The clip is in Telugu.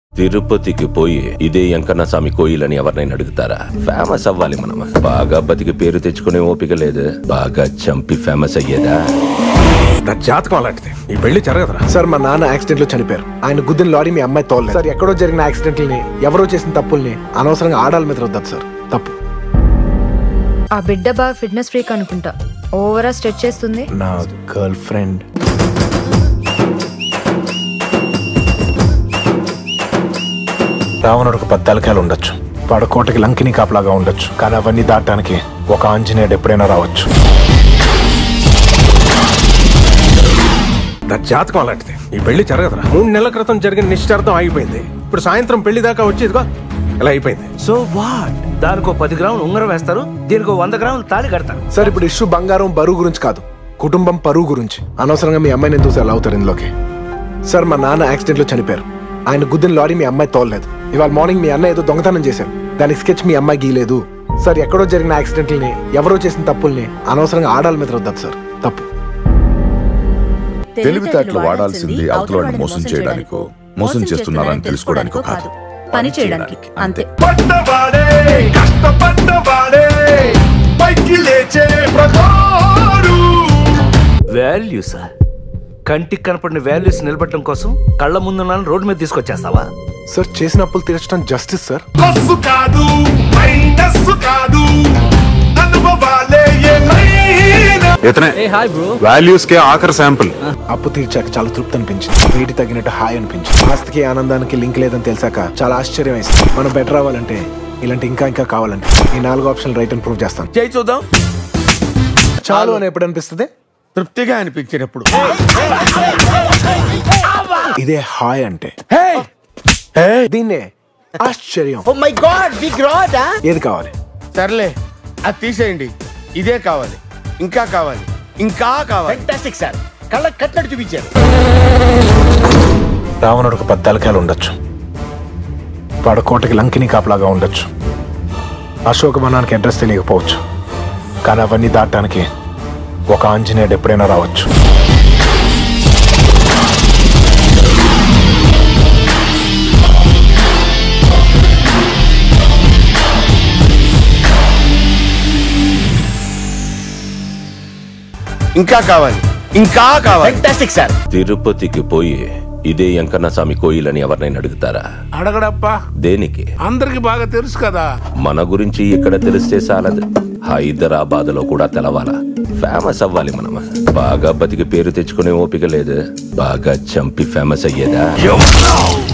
తిరుపతికి పోయి ఇదే వెంకన్న స్వామి కోయిలని ఎవరినైనా అడుగుతారా ఫేమస్ అవ్వాలి మనం బాగా బతికి పేరు తెచ్చుకునే ఓపిక లేదు బాగా చంపి ఫేమస్ అయ్యేదా నా జాతకం అలాంటిది ఈ పెళ్లి జరగదురా సార్ మా నాన్న యాక్సిడెంట్ లో చనిపోయారు ఆయన గుద్దిన లారీ మీ అమ్మాయి తోలలేదు సార్ ఎక్కడో జరిగిన యాక్సిడెంట్లని ఎవరో చేసిన తప్పుల్ని అనవసరంగా ఆడాల మీద రుద్దదు సార్ తప్పు ఆ బిడ్డ బాగా ఫిట్నెస్ ఫ్రీక్ అనుకుంటా ఓవరా స్ట్రెచ్ చేస్తుంది నా గర్ల్ ఫ్రెండ్ రావణుడికి పద్దాలకాయలు ఉండొచ్చు పడకోటకి లంకిని కాపలాగా ఉండొచ్చు కానీ అవన్నీ దాటడానికి ఒక ఆంజనేయుడు ఎప్పుడైనా రావచ్చు నా జాతకం అలాంటిది ఈ పెళ్లి జరగదురా మూడు నెలల క్రితం జరిగిన నిశ్చార్థం ఆగిపోయింది ఇప్పుడు సాయంత్రం పెళ్లి దాకా వచ్చేదిగా ఇలా అయిపోయింది సో వాట్ దానికో పది గ్రాములు ఉంగరం వేస్తారు దీనికో వంద గ్రాములు తాళి కడతారు సార్ ఇప్పుడు ఇష్యూ బంగారం బరువు గురించి కాదు కుటుంబం పరువు గురించి అనవసరంగా మీ అమ్మాయిని ఎందుకు సార్ అవుతారు ఇందులోకి సార్ మా నాన్న యాక్సిడెంట్ లో చనిపోయారు ఆయన గుద్దిన లారీ మీ అమ్మాయి తోలలేదు ఇవాళ మార్నింగ్ మీ అన్న ఏదో దొంగతనం చేశారు దానికి స్కెచ్ మీ అమ్మాయి గీయలేదు సార్ ఎక్కడో జరిగిన యాక్సిడెంట్లని ఎవరో చేసిన తప్పుల్ని అనవసరంగా ఆడాల మీద రుద్దదు సార్ తప్పు తెలివితేటలు వాడాల్సింది అవతలని మోసం చేయడానికో మోసం చేస్తున్నారని తెలుసుకోవడానికో కాదు పని చేయడానికి అంతే పడ్డవాడే కష్టపడ్డవాడే పైకి లేచే ప్రధాడు వాల్యూస్ కంటికి కనపడిన వాల్యూస్ నిలబెట్టడం కోసం కళ్ళ ముందున్న రోడ్డు మీద తీసుకొచ్చేస్తావా సార్ చేసిన అప్పులు తీర్చడం జస్టిస్ సార్ ప్లస్ కాదు మైనస్ కాదు అనుభవాలే ఏమైనా ఇతనే వాల్యూస్ కే ఆఖరి శాంపుల్ అప్పు తీర్చాక చాలా తృప్తి అనిపించింది వీటి తగినట్టు హాయ్ అనిపించింది ఆస్తికి ఆనందానికి లింక్ లేదని తెలిసాక చాలా ఆశ్చర్యం వేసింది మనం బెటర్ అవ్వాలంటే ఇలాంటి ఇంకా ఇంకా కావాలంటే ఈ నాలుగు ఆప్షన్ రైట్ అని ప్రూవ్ చేస్తాను చేయి చూద్దాం చాలు అని ఎప్పుడు అనిపిస్తుంది తృప్తిగా అనిపించినప్పుడు ఇదే హాయ్ అంటే దీన్నే ఆశ్చర్యం oh my god big rod ఏది కావాలి సర్లే అది తీసేయండి ఇదే కావాలి ఇంకా కావాలి ఇంకా కావాలి ఫెంటాస్టిక్ సార్ కళ్ళకి కట్టినట్టు చూపించారు రావణుడికి పద్దాలకాయలు ఉండొచ్చు పడకోటకి లంకిని కాపలాగా ఉండొచ్చు అశోకవనానికి అడ్రస్ తెలియకపోవచ్చు కానీ అవన్నీ దాటడానికి ఒక ఆంజనేయుడు ఎప్పుడైనా రావచ్చు ఇంకా కావాలి ఇంకా కావాలి ఫెంటాస్టిక్ సార్ తిరుపతికి పోయి ఇదే వెంకన్న స్వామి కోయిలని ఎవరినైనా అడుగుతారా అడగడప్పా దేనికి అందరికి బాగా తెలుసు కదా మన గురించి ఇక్కడ తెలిస్తే చాలదు హైదరాబాద్ లో కూడా తెలవాలా ఫేమస్ అవ్వాలి మనం బాగా బతికి పేరు తెచ్చుకునే ఓపిక లేదు బాగా చంపి ఫేమస్ అయ్యేదా